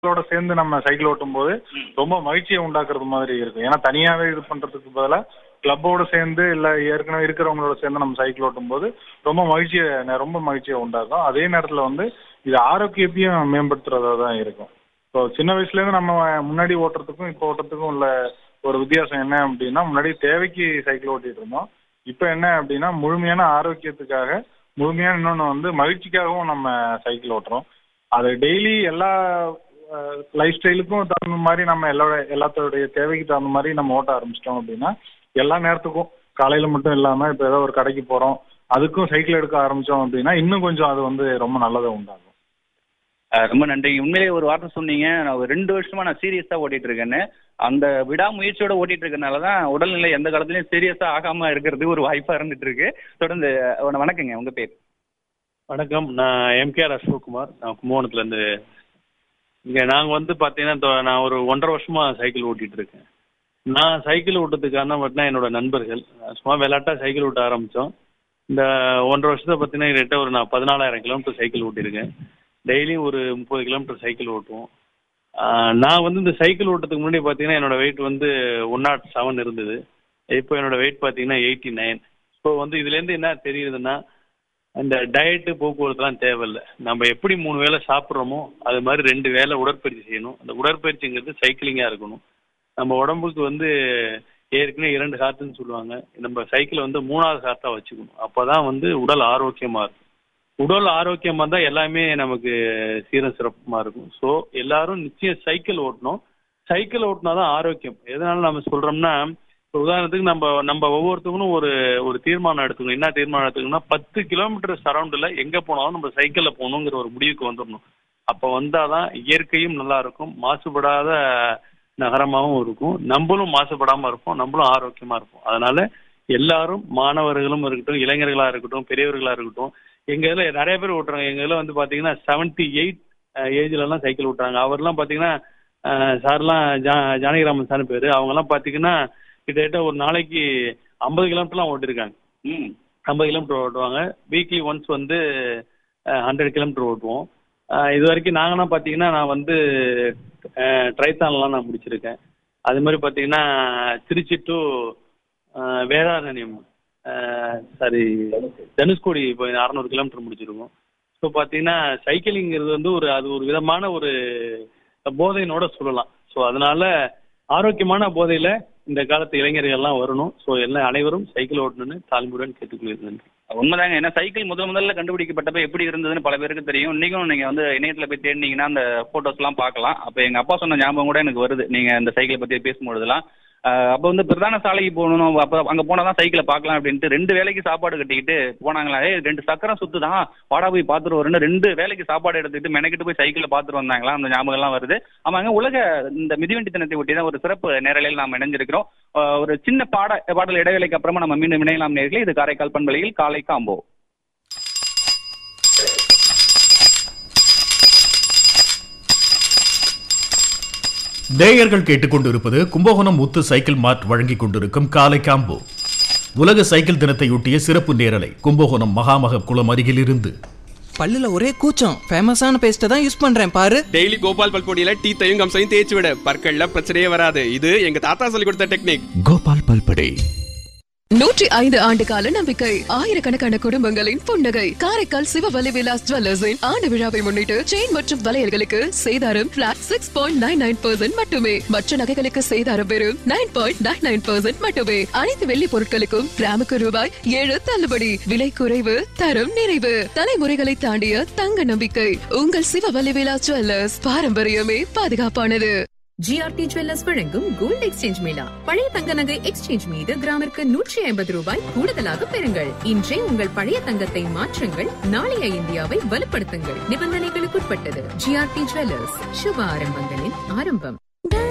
நண்பர்களோட சேர்ந்து நம்ம சைக்கிள் ஓட்டும் போது ரொம்ப மகிழ்ச்சியை உண்டாக்குறது மாதிரி இருக்கும் ஏன்னா தனியாவே இது பண்றதுக்கு பதிலா கிளப்போட சேர்ந்து இல்ல ஏற்கனவே இருக்கிறவங்களோட சேர்ந்து நம்ம சைக்கிள் ஓட்டும் போது ரொம்ப மகிழ்ச்சியை ரொம்ப மகிழ்ச்சியை உண்டாக்கும் அதே நேரத்துல வந்து இது ஆரோக்கியத்தையும் மேம்படுத்துறதா தான் இருக்கும் ஸோ சின்ன வயசுல இருந்து நம்ம முன்னாடி ஓட்டுறதுக்கும் இப்போ ஓட்டுறதுக்கும் உள்ள ஒரு வித்தியாசம் என்ன அப்படின்னா முன்னாடி தேவைக்கு சைக்கிள் ஓட்டிட்டு இருந்தோம் இப்போ என்ன அப்படின்னா முழுமையான ஆரோக்கியத்துக்காக முழுமையான இன்னொன்று வந்து மகிழ்ச்சிக்காகவும் நம்ம சைக்கிள் ஓட்டுறோம் அது டெய்லி எல்லா லைஃப் ஸ்டைலுக்கும் தகுந்த மாதிரி நம்ம எல்லா எல்லாத்தோடைய தேவைக்கு தகுந்த மாதிரி நம்ம ஓட்ட ஆரம்பிச்சிட்டோம் அப்படின்னா எல்லா நேரத்துக்கும் காலையில மட்டும் இல்லாம இப்போ ஏதோ ஒரு கடைக்கு போறோம் அதுக்கும் சைக்கிள் எடுக்க ஆரம்பிச்சோம் அப்படின்னா இன்னும் கொஞ்சம் அது வந்து ரொம்ப நல்லதை உண்டாகும் அஹ் ரொம்ப நன்றி உண்மையிலேயே ஒரு வார்த்தை சொன்னீங்க நான் ஒரு ரெண்டு வருஷமா நான் சீரியஸா ஓட்டிட்டு இருக்கேன்னு அந்த விடாமுயற்சியோட ஓட்டிட்டு இருக்கனால தான் உடல்நிலை எந்த காலத்துலயும் சீரியஸா ஆகாம இருக்கிறது ஒரு வாய்ப்பா இருந்துட்டு இருக்கு தொடர்ந்து அஹ் வணக்கங்க உங்க பேர் வணக்கம் நான் எம்கேஆர் அசோக்குமார் நான் கும்பகோணத்துலேருந்து இங்கே நாங்கள் வந்து பார்த்தீங்கன்னா தொ- நான் ஒரு ஒன்றரை வருஷமா சைக்கிள் ஓட்டிட்டு இருக்கேன் நான் சைக்கிள் ஓட்டுறதுக்கு காரணம் பார்த்தீங்கன்னா என்னோட நண்பர்கள் சும்மா விளையாட்டா சைக்கிள் ஓட்ட ஆரம்பித்தோம் இந்த ஒன்றரை வருஷத்தை பார்த்தீங்கன்னா கிட்ட ஒரு நான் பதினாலாயிரம் கிலோமீட்டர் சைக்கிள் ஓட்டியிருக்கேன் டெய்லியும் ஒரு முப்பது கிலோமீட்டர் சைக்கிள் ஓட்டுவோம் ஆஹ் நான் வந்து இந்த சைக்கிள் ஓட்டுறதுக்கு முன்னாடி பார்த்தீங்கன்னா என்னோட வெயிட் வந்து ஒன் நாட் செவன் இருந்தது இப்போ என்னோட வெயிட் பார்த்தீங்கன்னா எயிட்டி நைன் ஸோ வந்து இதுலேருந்து என்ன தெரியுதுன்னா அந்த டயட்டு போக்குவரத்துலாம் தேவையில்லை நம்ம எப்படி மூணு வேளை சாப்பிட்றோமோ அது மாதிரி ரெண்டு வேளை உடற்பயிற்சி செய்யணும் அந்த உடற்பயிற்சிங்கிறது சைக்கிளிங்காக இருக்கணும் நம்ம உடம்புக்கு வந்து ஏற்கனவே இரண்டு ஹார்ட்னு சொல்லுவாங்க நம்ம சைக்கிளை வந்து மூணாவது ஹார்ட்டாக வச்சுக்கணும் அப்போ தான் வந்து உடல் ஆரோக்கியமாக இருக்கும் உடல் ஆரோக்கியமாக இருந்தால் எல்லாமே நமக்கு சீரம் சிறப்புமாக இருக்கும் ஸோ எல்லாரும் நிச்சயம் சைக்கிள் ஓட்டணும் சைக்கிள் ஓட்டினா தான் ஆரோக்கியம் எதனால நம்ம சொல்கிறோம்னா இப்போ உதாரணத்துக்கு நம்ம நம்ம ஒவ்வொருத்தவங்களும் ஒரு ஒரு தீர்மானம் எடுத்துக்கணும் என்ன தீர்மானம் எடுத்துக்கணும்னா பத்து கிலோமீட்டர் சரௌண்டில் எங்கே போனாலும் நம்ம சைக்கிளில் போகணுங்கிற ஒரு முடிவுக்கு வந்துடணும் அப்போ வந்தால் தான் இயற்கையும் நல்லா இருக்கும் மாசுபடாத நகரமாகவும் இருக்கும் நம்மளும் மாசுபடாமல் இருப்போம் நம்மளும் ஆரோக்கியமாக இருப்போம் அதனால எல்லாரும் மாணவர்களும் இருக்கட்டும் இளைஞர்களாக இருக்கட்டும் பெரியவர்களாக இருக்கட்டும் எங்க இதில் நிறைய பேர் ஓட்டுறாங்க எங்க இதில் வந்து பார்த்தீங்கன்னா செவன்டி எயிட் ஏஜ்லலாம் சைக்கிள் ஓட்டுறாங்க அவர்லாம் பார்த்தீங்கன்னா அஹ், சார்லாம் ஜா ஜானகிராமன் சார் பேர் அவங்கெல்லாம் பார்த்தீங்கன்னா கிட்டத்தட்ட ஒரு நாளைக்கு ஐம்பது கிலோமீட்டர்லாம் ஓட்டிருக்காங்க ம் ஐம்பது கிலோமீட்டர் ஓட்டுவாங்க வீக்லி ஒன்ஸ் வந்து ஹண்ட்ரட் கிலோமீட்டர் ஓட்டுவோம் அஹ் இது வரைக்கும் நாங்களாம் பார்த்தீங்கன்னா நான் வந்து ட்ரைத்தான்லாம் நான் முடிச்சிருக்கேன் அது மாதிரி பார்த்தீங்கன்னா திருச்சி டு வேதாரண்யம் சாரி தனுஷ்கோடி இப்போ அறநூறு கிலோமீட்டர் முடிச்சிருக்கோம் ஸோ பார்த்தீங்கன்னா சைக்கிளிங்கிறது வந்து ஒரு அது ஒரு விதமான ஒரு போதையினோட சொல்லலாம் ஸோ அதனால ஆரோக்கியமான போதையில இந்த காலத்து இளைஞர்கள்லாம் வரணும் ஸோ எல்லாம் அனைவரும் சைக்கிள் ஓட்டணும்னு தாழ்மையுடன் கேட்டுக்கொள்கிறேன் நன்றி உண்மைதாங்க ஏன்னா சைக்கிள் முதல் முதல்ல கண்டுபிடிக்கப்பட்டப்ப எப்படி இருந்ததுன்னு பல பேருக்கு தெரியும் இன்னைக்கும் நீங்க வந்து இணையத்துல போய் தேடினீங்கன்னா அந்த போட்டோஸ் எல்லாம் பார்க்கலாம் அப்ப எங்க அப்பா சொன்ன ஞாபகம் கூட எனக்கு வருது நீங்க இந்த சைக்கிளை பத்தி பேசும்பொழுதுலாம் ஆஹ் அப்ப வந்து பிரதான சாலைக்கு போகணும் அப்ப அங்க போனா தான் சைக்கிளை பார்க்கலாம் அப்படின்ட்டு ரெண்டு வேலைக்கு சாப்பாடு கட்டிக்கிட்டு போனாங்களா ஏய் ரெண்டு சக்கரம் சுத்துதான் வாடா போய் பார்த்துட்டு வரணும் ரெண்டு வேலைக்கு சாப்பாடு எடுத்துக்கிட்டு மெனக்கிட்டு போய் சைக்கிளை பார்த்துட்டு வந்தாங்களா அந்த ஞாபகம் எல்லாம் வருது ஆமாங்க உலக இந்த மிதிவண்டி தினத்தை ஒட்டி தான் ஒரு சிறப்பு நேரலையில் நாம் இணைஞ்சிருக்கிறோம் ஆஹ் ஒரு சின்ன பாட பாடல் இடைவேளைக்கு அப்புறமா நம்ம மீண்டும் இணையலாம் நேர்களே இது காரைக்கால் பண்பலையில் காலை காம்போ நேயர்கள் கேட்டுக்கொண்டிருப்பது கும்பகோணம் முத்து சைக்கிள் மார்ட் வழங்கிக் கொண்டிருக்கும் காலை காம்போ உலக சைக்கிள் தினத்தையொட்டிய சிறப்பு நேரலை கும்பகோணம் மகாமக குளம் அருகிலிருந்து பல்லுல ஒரே கூச்சம் ஃபேமஸான பேஸ்ட்டை தான் யூஸ் பண்றேன் பாரு டெய்லி கோபால் பல்பொடியில டீத்தையும் கம்சையும் தேய்ச்சி விட பற்கள்ல பிரச்சனையே வராது இது எங்க தாத்தா சொல்லி கொடுத்த டெக்னிக் கோபால் பல்படே நூற்றி ஐந்து ஆண்டு கால நம்பிக்கை ஆயிரக்கணக்கான குடும்பங்களின் புன்னகை காரைக்கால் சிவவலி விலாஸ் ஜுவல்லர்ஸின் ஆண்டு விழாவை முன்னிட்டு செயின் மற்றும் வளையல்களுக்கு சேதாரம் flat six point nine nine percent மட்டுமே மற்ற நகைகளுக்கு சேதாரம் வெறும் nine point nine nine percent மட்டுமே அனைத்து வெள்ளி பொருட்களுக்கும் கிராமுக்கு ரூபாய் ஏழு தள்ளுபடி விலை குறைவு தரம் நிறைவு தலைமுறைகளை தாண்டிய தங்க நம்பிக்கை உங்கள் சிவவலி விலாஸ் ஜுவல்லர்ஸ் பாரம்பரியமே பாதுகாப்பானது ஜிஆர்டி ஜுவல்லர்ஸ் வழங்கும் கோல்ட் எக்ஸ்சேஞ்ச் மேளா பழைய தங்க நகை எக்ஸ்சேஞ்ச் மீது கிராமிற்கு நூற்றி ஐம்பது ரூபாய் கூடுதலாக பெறுங்கள் இன்றே உங்கள் பழைய தங்கத்தை மாற்றுங்கள் நாளைய இந்தியாவை வலுப்படுத்துங்கள் நிபந்தனைகளுக்குட்பட்டது ஜிஆர்டி ஜுவல்லர்ஸ் சுப ஆரம்பங்களின் ஆரம்பம்